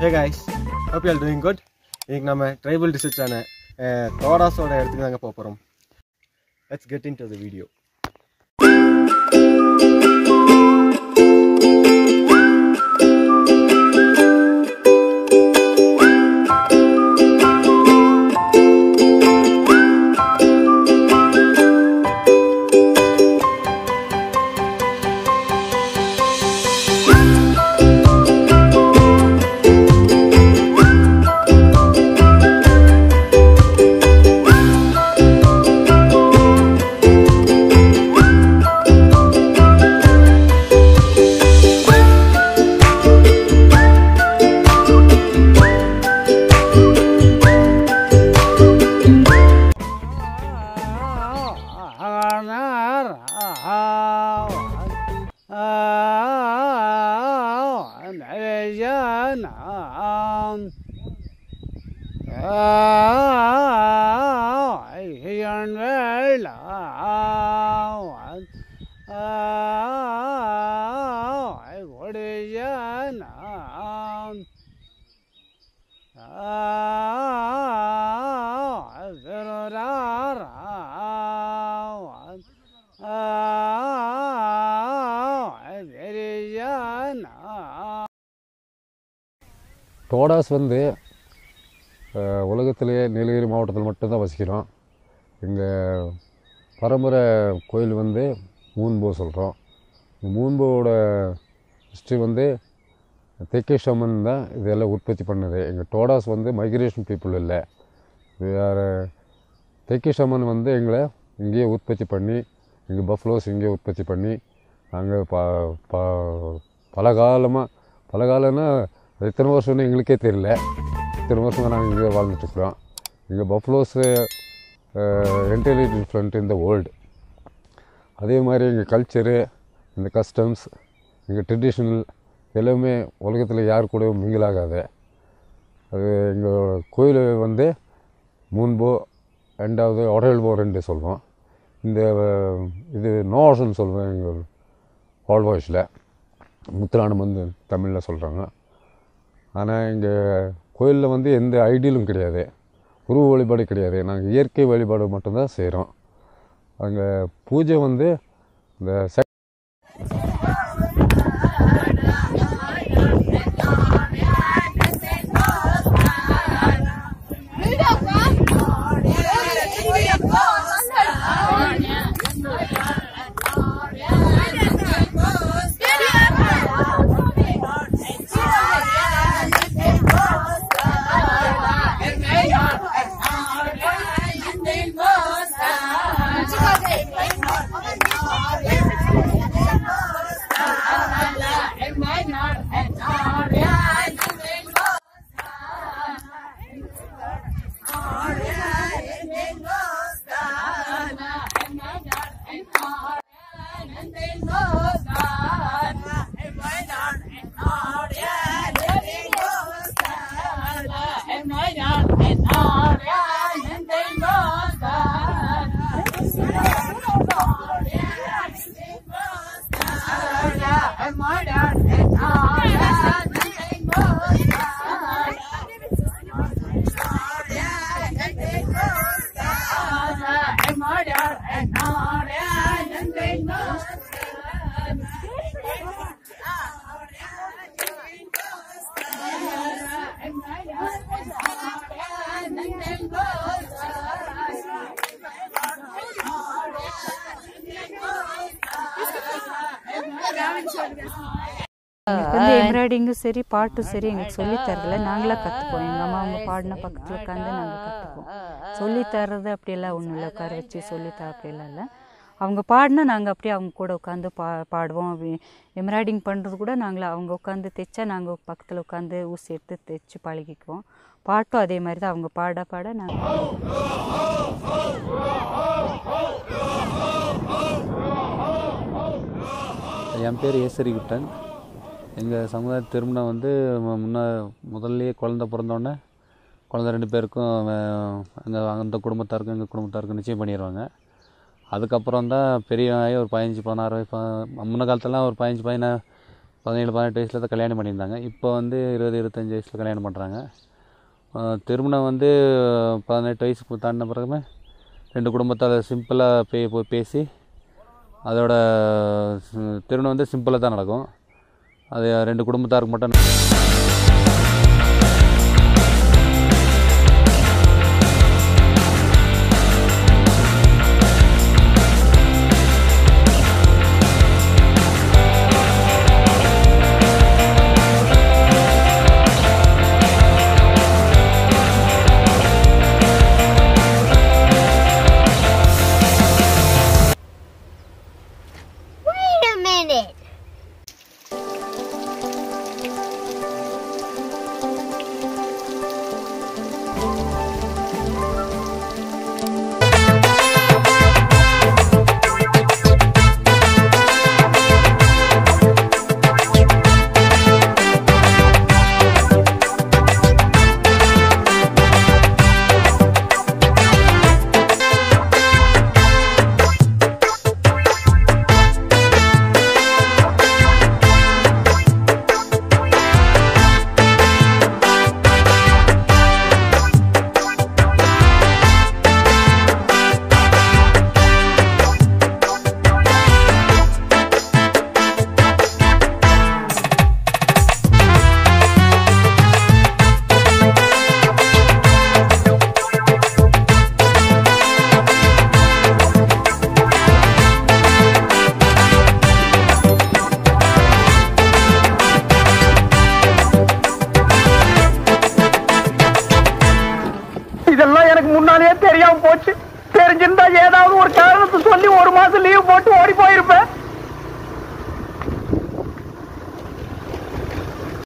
Hey guys hope you all doing good இன்னைக்கு நம்ம tribal ரிசர்ச்சான தோடாஸோட இடத்துக்கு தாங்க போக போகிறோம் let's get into the video Todas வந்து அஹ், உலகத்திலேயே நீலகிரி மாவட்டத்தில் மட்டும்தான் வசிக்கிறோம் எங்கள் பரம்பரை கோயில் வந்து மூன்போ சொல்கிறோம் இந்த மூன்போவோட ஹிஸ்ட்ரி வந்து தெக்கேஷமன் தான் இதெல்லாம் உற்பத்தி பண்ணுது எங்கள் டோடாஸ் வந்து மைக்ரேஷன் பீப்புள் இல்லை வேறு தெக்கேஷமன் வந்து எங்களை இங்கேயே உற்பத்தி பண்ணி எங்கள் பஃப்லோஸ் இங்கேயே உற்பத்தி பண்ணி நாங்கள் ப ப பல காலமாக பல காலம்னா அது எத்தனை வருஷம்னு எங்களுக்கே தெரியல இத்தனை வருஷமாக நாங்கள் இங்கே வாழ்ந்துட்டுருக்குறோம் எங்கள் பஃப்லோஸு என்டையர்லி டிஃப்ரெண்ட் இந்த வேர்ல்டு அதே மாதிரி எங்கள் கல்ச்சரு இந்த கஸ்டம்ஸ் எங்கள் ட்ரெடிஷ்னல் எல்லாமே உலகத்தில் யார் கூடயும் மிங்கிள் ஆகாது அது எங்கள் கோயில் வந்து மூன்போ ரெண்டாவது ஒரேல்போ ரெண்டு சொல்லுவோம் இந்த அஹ், இது நோஷன் சொல்லுவேன் எங்கள் ஹால் வாய்ஸில் முத்துராணம் வந்து தமிழில் சொல்கிறாங்க ஆனால் இங்கே கோயிலில் வந்து எந்த ஐடியலும் கிடையாது உருவ வழிபாடு கிடையாது நாங்கள் இயற்கை வழிபாடு மட்டும்தான் செய்கிறோம் அங்கே பூஜை வந்து இந்த செ எங்களுக்கு வந்து எம்ப்ராய்டிங்கும் சரி பாட்டும் சரி எங்களுக்கு சொல்லி தரல நாங்களாக கற்றுப்போம் எங்கள் அம்மா அவங்க பாடின பக்கத்தில் உட்காந்து நாங்கள் கற்றுப்போம் சொல்லி தர்றது அப்படியெல்லாம் ஒன்றும் இல்லை உட்கார வச்சு சொல்லி தர அப்படியெல்லாம் இல்லை அவங்க பாடினா நாங்கள் அப்படியே அவங்க கூட உட்காந்து பா பாடுவோம் எம்ப்ராய்டிங் பண்ணுறது கூட நாங்கள் அவங்க உட்காந்து தைச்சா நாங்கள் பக்கத்தில் உட்காந்து ஊசி எடுத்து தைச்சு பழகிக்குவோம் பாட்டும் அதே மாதிரி தான் அவங்க பாட பாட நாங்கள் என் பேர் ஏசரி குட்டன் எங்கள் சமுதாய திருமணம் வந்து மு- முன்ன முதல்லயே குழந்த பிறந்தோடனே குழந்த ரெண்டு பேருக்கும் எங்கள் அந்த குடும்பத்தாருக்கும் எங்கள் குடும்பத்தாருக்கும் நிச்சயம் பண்ணிடுவாங்க அதுக்கப்புறம் தான் பெரிய ஆகி ஒரு பதினஞ்சு பதினாறு வயசு ப- முன்ன காலத்துலலாம் ஒரு பதினஞ்சு பதினா பதினேழு பதினெட்டு வயசில் தான் கல்யாணம் பண்ணியிருந்தாங்க இப்போ வந்து இருபது இருபத்தஞ்சி வயசில் கல்யாணம் பண்ணுறாங்க திருமணம் வந்து பதினெட்டு வயசு தாண்டின பிறகுமே ரெண்டு குடும்பத்தால் சிம்பிளாக பே போய் பேசி அதோட சி- திருமணம் வந்து சிம்பிளாக தான் நடக்கும் அது ரெண்டு குடும்பத்தாருக்கு மட்டும் Wait a minute. இதெல்லாம் எனக்கு முன்னாலேயே தெரியாம போச்சு தெரிஞ்சிருந்தா ஏதாவது ஒரு காரணம்